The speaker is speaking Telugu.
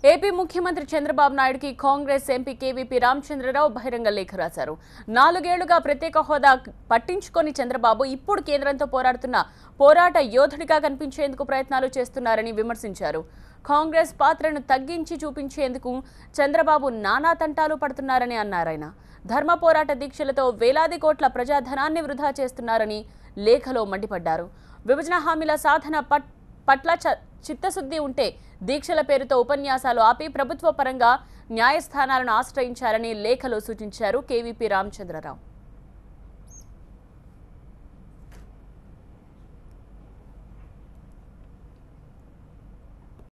ఏపీ ముఖ్యమంత్రి చంద్రబాబు నాయుడుకి కాంగ్రెస్ ఎంపీ కేవీపీ రామచంద్రరావు బహిరంగ లేఖ రాశారు నాలుగేళ్లుగా ప్రత్యేక హోదా పట్టించుకొని చంద్రబాబు ఇప్పుడు కేంద్రంతో పోరాడుతున్న పోరాట యోధుడిగా కనిపించేందుకు ప్రయత్నాలు చేస్తున్నారని విమర్శించారు కాంగ్రెస్ పాత్రను తగ్గించి చూపించేందుకు చంద్రబాబు నానా తంటాలు పడుతున్నారని అన్నారాయన ధర్మ పోరాట దీక్షలతో వేలాది కోట్ల ప్రజాధనాన్ని వృధా చేస్తున్నారని లేఖలో మండిపడ్డారు విభజన హామీల సాధన పట్ పట్ల చ- చిత్తశుద్ధి ఉంటే దీక్షల పేరుతో ఉపన్యాసాలు ఆపి ప్రభుత్వ పరంగా న్యాయస్థానాలను ఆశ్రయించాలని లేఖలో సూచించారు కేవీపీ రామచంద్రరావు